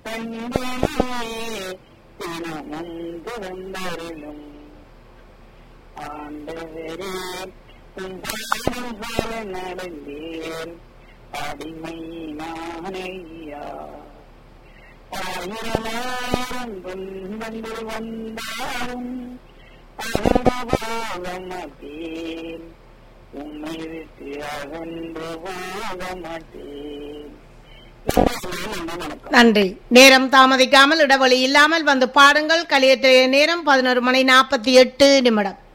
தந்தையே தினமும் திறந்தருளும் ஆண்டவரே உம் பாதம் போல நடந்தேன் அடிமை நானையா ஆயிரமாயிரம் துன்பங்கள் வந்தாலும் அகன்றவாக மாட்டேன் உம்மை விட்டு அகன்று வாழ மாட்டேன் வணக்கம் நன்றி நேரம் தாமதிக்காமல் இடைவெளி இல்லாமல் வந்து பாடுங்கள் கலியற்ற நேரம் பதினோரு மணி நாற்பத்தி எட்டு நிமிடம்